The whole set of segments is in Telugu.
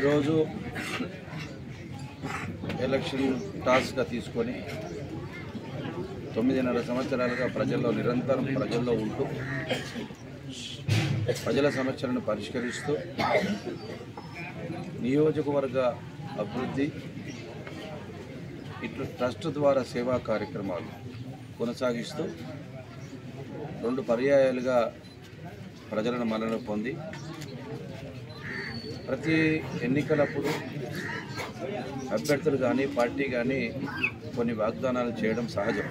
ఈరోజు ఎలక్షన్ టాస్క్గా తీసుకొని తొమ్మిదిన్నర సంవత్సరాలుగా ప్రజల్లో నిరంతరం ప్రజల్లో ఉంటూ ప్రజల సమస్యలను పరిష్కరిస్తూ నియోజకవర్గ అభివృద్ధి ఇట్లు ట్రస్ట్ ద్వారా సేవా కార్యక్రమాలు కొనసాగిస్తూ రెండు పర్యాయాలుగా ప్రజలను మన్నన పొంది ప్రతి ఎన్నికలప్పుడు అభ్యర్థులు కానీ పార్టీ కానీ కొన్ని వాగ్దానాలు చేయడం సహజం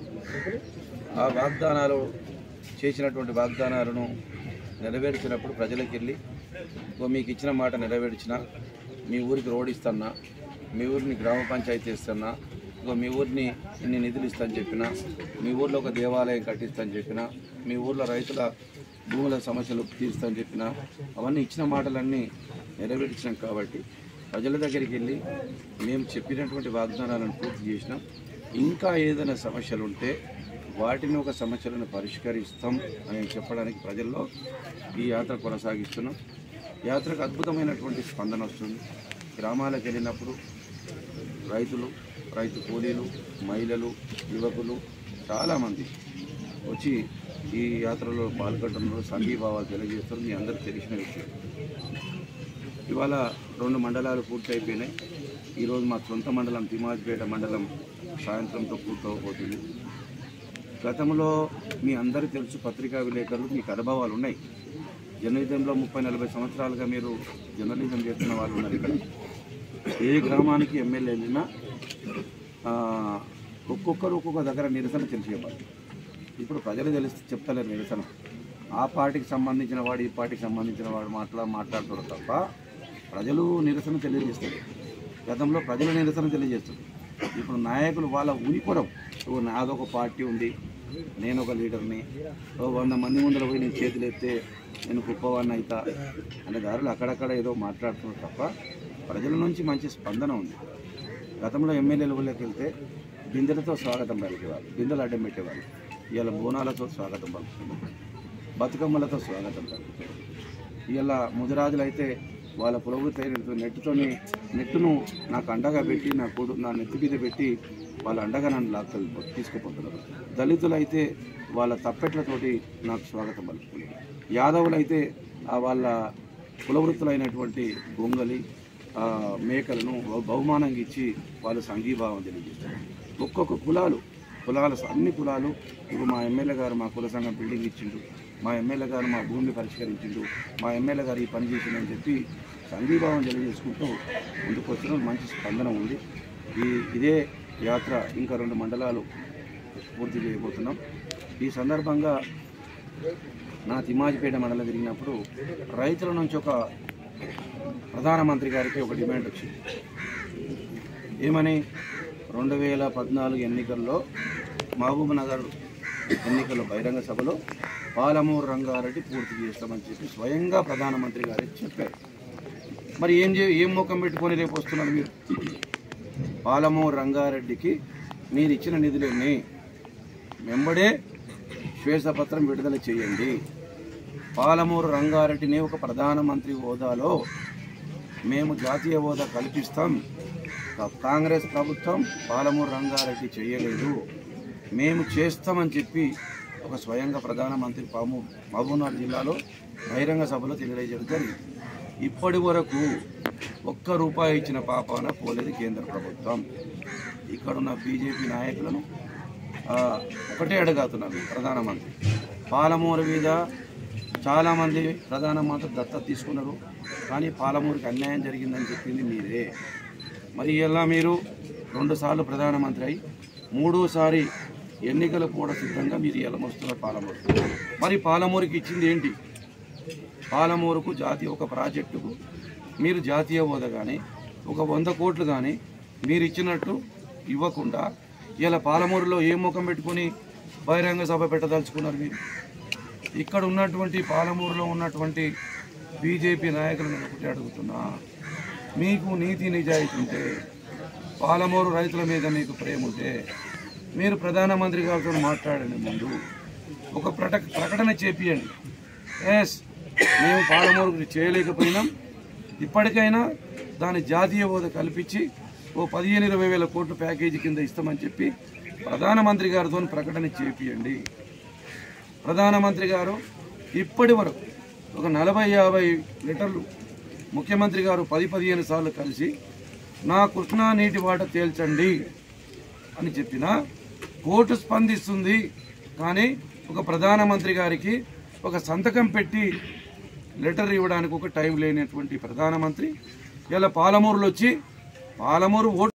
ఆ వాగ్దానాలు చేసినటువంటి వాగ్దానాలను నెరవేర్చినప్పుడు ప్రజలకు వెళ్ళి "ఇగో మీకు ఇచ్చిన మాట నెరవేర్చిన మీ ఊరికి రోడ్ ఇస్తున్నా మీ ఊరిని గ్రామ పంచాయతీ ఇస్తున్నా ఇగో మీ ఊరిని ఇన్ని నిధులు ఇస్తాను చెప్పిన మీ ఊర్లో ఒక దేవాలయం కట్టిస్తాను చెప్పిన మీ ఊర్లో రైతుల భూముల సమస్యలు తీరుస్తాను చెప్పిన అవన్నీ ఇచ్చిన మాటలన్నీ నెరవేర్చినాం కాబట్టి ప్రజల దగ్గరికి వెళ్ళి మేము చెప్పినటువంటి వాగ్దానాలను పూర్తి చేసినాం ఇంకా ఏదైనా సమస్యలు ఉంటే వాటిని ఒక సమస్యలను పరిష్కరిస్తాం అని చెప్పడానికి ప్రజల్లో ఈ యాత్ర కొనసాగిస్తున్నాం యాత్రకు అద్భుతమైనటువంటి స్పందన వస్తుంది గ్రామాలకు వెళ్ళినప్పుడు రైతులు రైతు కూలీలు మహిళలు యువకులు చాలామంది వచ్చి ఈ యాత్రలో పాల్గొనడంలో సంఘీభావాలు తెలియజేస్తారు మీ అందరికీ తెలిసిన విషయం ఇవాళ రెండు మండలాలు పూర్తి అయిపోయినాయి ఈరోజు మా సొంత మండలం తిమాజ్పేట మండలం సాయంత్రంతో పూర్తవబోతుంది గతంలో మీ అందరికీ తెలుసు పత్రికా విలేకరులు మీకు అనుభవాలు ఉన్నాయి జర్నలిజంలో ముప్పై నలభై సంవత్సరాలుగా మీరు జర్నలిజం చేస్తున్న వాళ్ళు ఉన్నారు ఇక్కడ ఏ గ్రామానికి ఎమ్మెల్యే వెళ్ళినా ఆ, ఒక్కొక్కరు ఒక్కొక్క దగ్గర నిరసన తెలిసేవాళ్ళు ఇప్పుడు ప్రజలు తెలిసి చెప్తలేరు నిరసన ఆ పార్టీకి సంబంధించిన వాడు ఈ పార్టీకి సంబంధించిన వాడు మాట్లా మాట్లాడుతారు తప్ప ప్రజలు నిరసన తెలియజేస్తారు గతంలో ప్రజల నిరసన తెలియజేస్తారు ఇప్పుడు నాయకులు వాళ్ళ ఉనికొరం ఓ నాదొక పార్టీ ఉంది నేను ఒక లీడర్ని ఓ వంద మంది ముందర పోయి నేను చేతులు ఎత్తే నేను గొప్పవాడిని అవుతా అనే దారులు అక్కడక్కడ ఏదో మాట్లాడుతున్నారు తప్ప ప్రజల నుంచి మంచి స్పందన ఉంది గతంలో ఎమ్మెల్యేల ఊళ్ళకి వెళ్తే బిందెలతో స్వాగతం పలికేవారు బిందెలు అడ్డం పెట్టేవారు ఇవాళ బోనాలతో స్వాగతం పలుకుతున్నారు బతుకమ్మలతో స్వాగతం పలుకుతారు ఇవాళ ముదిరాజులు అయితే వాళ్ళ పురోగతి అయిన నెట్టుతోని నెట్టును నాకు అండగా పెట్టి నా కొడు నా నెత్తి మీద పెట్టి వాళ్ళ అండగా నన్ను లాక్కెళ్ళి తీసుకుపోతున్నారు దళితులు అయితే వాళ్ళ తప్పెట్లతోటి నాకు స్వాగతం పలుకుతున్నారు యాదవులు అయితే ఆ వాళ్ళ కులవృత్తులైనటువంటి గొంగలి ఆ, మేకలను బహు- బహుమానంగా ఇచ్చి వాళ్ళు సంఘీభావం తెలియజేస్తారు ఒక్కొక్క కులాలు కులాలు అన్ని కులాలు ఇప్పుడు మా ఎమ్మెల్యే గారు మా కుల సంఘం బిల్డింగ్ ఇచ్చిండు మా ఎమ్మెల్యే గారు మా భూమిని పరిష్కరించిండు మా ఎమ్మెల్యే గారు ఈ పని చేసిండని చెప్పి సంఘీభావం తెలియజేసుకుంటూ ముందుకు వచ్చిన మంచి స్పందన ఉంది ఈ ఇదే యాత్ర ఇంకా రెండు మండలాలు పూర్తి చేయబోతున్నాం ఈ సందర్భంగా నా తిమ్మాజిపేట మండలం తిరిగినప్పుడు రైతుల నుంచి ఒక ప్రధానమంత్రి గారికి ఒక డిమాండ్ వచ్చింది ఏమని రెండు వేల పద్నాలుగు ఎన్నికల్లో మహబూబ్ నగర్ ఎన్నికల బహిరంగ సభలో పాలమూరు రంగారెడ్డి పూర్తి చేస్తామని చెప్పి స్వయంగా ప్రధానమంత్రి గారికి చెప్పారు మరి ఏం చే ఏం ముఖం పెట్టుకొని రేపు వస్తున్నారు మీరు పాలమూరు రంగారెడ్డికి మీరు ఇచ్చిన నిధులన్నీ వెంబడే శ్వేతపత్రం విడుదల చేయండి పాలమూరు రంగారెడ్డిని ఒక ప్రధానమంత్రి హోదాలో మేము జాతీయ హోదా కల్పిస్తాం కా- కాంగ్రెస్ ప్రభుత్వం పాలమూరు రంగారెడ్డి చేయలేదు మేము చేస్తామని చెప్పి ఒక స్వయంగా ప్రధానమంత్రి పాము మహబూబ్నగర్ జిల్లాలో బహిరంగ సభలో తెలియజేయడం జరిగింది ఇప్పటి వరకు ఒక్క రూపాయి ఇచ్చిన పాపాన పోలేదు కేంద్ర ప్రభుత్వం ఇక్కడున్న బీజేపీ నాయకులను ఆ, ఒకటే అడగతున్నారు ప్రధానమంత్రి పాలమూరు మీద చాలామంది ప్రధానమంత్రి దత్తత తీసుకున్నారు కానీ పాలమూరుకి అన్యాయం జరిగిందని చెప్పింది మీరే మరి ఇలా మీరు రెండుసార్లు ప్రధానమంత్రి అయి మూడోసారి ఎన్నికలకు కూడా సిద్ధంగా మీరు ఇలా వస్తున్నారు పాలమూరు మరి పాలమూరుకి ఇచ్చింది ఏంటి పాలమూరుకు జాతీయ ఒక ప్రాజెక్టుకు మీరు జాతీయ హోదా కానీ ఒక వంద కోట్లు కానీ మీరు ఇచ్చినట్టు ఇవ్వకుండా ఇలా పాలమూరులో ఏ ముఖం పెట్టుకొని బహిరంగ సభ పెట్టదలుచుకున్నారు మీరు ఇక్కడ ఉన్నటువంటి పాలమూరులో ఉన్నటువంటి బీజేపీ నాయకులను నేను ఒకటి అడుగుతున్నా మీకు నీతి నిజాయితీ ఉంటే పాలమూరు రైతుల మీద మీకు ప్రేమ ఉంటే మీరు ప్రధానమంత్రి గారితో మాట్లాడండి ముందు ఒక ప్రట ప్రకటన చేపియండి ఎస్ మేము పాలమూరు చేయలేకపోయినాం ఇప్పటికైనా దాని జాతీయ హోదా కల్పించి ఓ పదిహేను ఇరవై వేల కోట్ల ప్యాకేజీ కింద ఇస్తామని చెప్పి ప్రధానమంత్రి గారితో ప్రకటన చేపియండి ప్రధానమంత్రి గారు ఇప్పటి వరకు ఒక నలభై యాభై లీటర్లు ముఖ్యమంత్రి గారు పది పదిహేను సార్లు కలిసి నా కృష్ణా నీటి వాట తేల్చండి అని చెప్పిన కోర్టు స్పందిస్తుంది కానీ ఒక ప్రధానమంత్రి గారికి ఒక సంతకం పెట్టి లెటర్ ఇవ్వడానికి ఒక టైం లేనటువంటి ప్రధానమంత్రి ఇలా పాలమూరులో వచ్చి పాలమూరు ఓటు